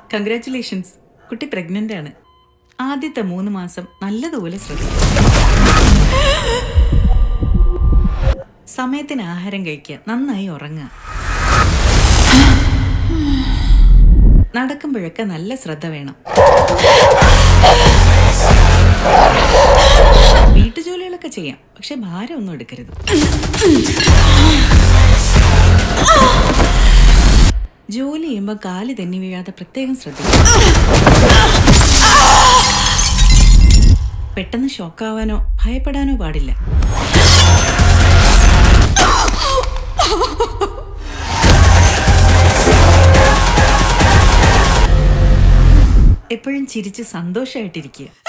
congratulations കുട്ടി pregnant ആണ് ആദ്യത്തെ മൂന്ന് മാസം നല്ലതുപോലെ ശ്രദ്ധിക്കും സമയത്തിന് ആഹാരം കഴിക്കുക നന്നായി ഉറങ്ങുക നടക്കുമ്പോഴൊക്കെ നല്ല ശ്രദ്ധ വേണം വീട്ടുജോലികളൊക്കെ ചെയ്യാം പക്ഷെ ഭാരം ഒന്നും എടുക്കരുത് ജോലി ചെയ്യുമ്പോൾ കാല് തെന്നി വീഴാതെ പ്രത്യേകം ശ്രദ്ധിക്കണം പെട്ടെന്ന് ഷോക്കാവാനോ ഭയപ്പെടാനോ പാടില്ല എപ്പോഴും ചിരിച്ച് സന്തോഷമായിട്ടിരിക്കുക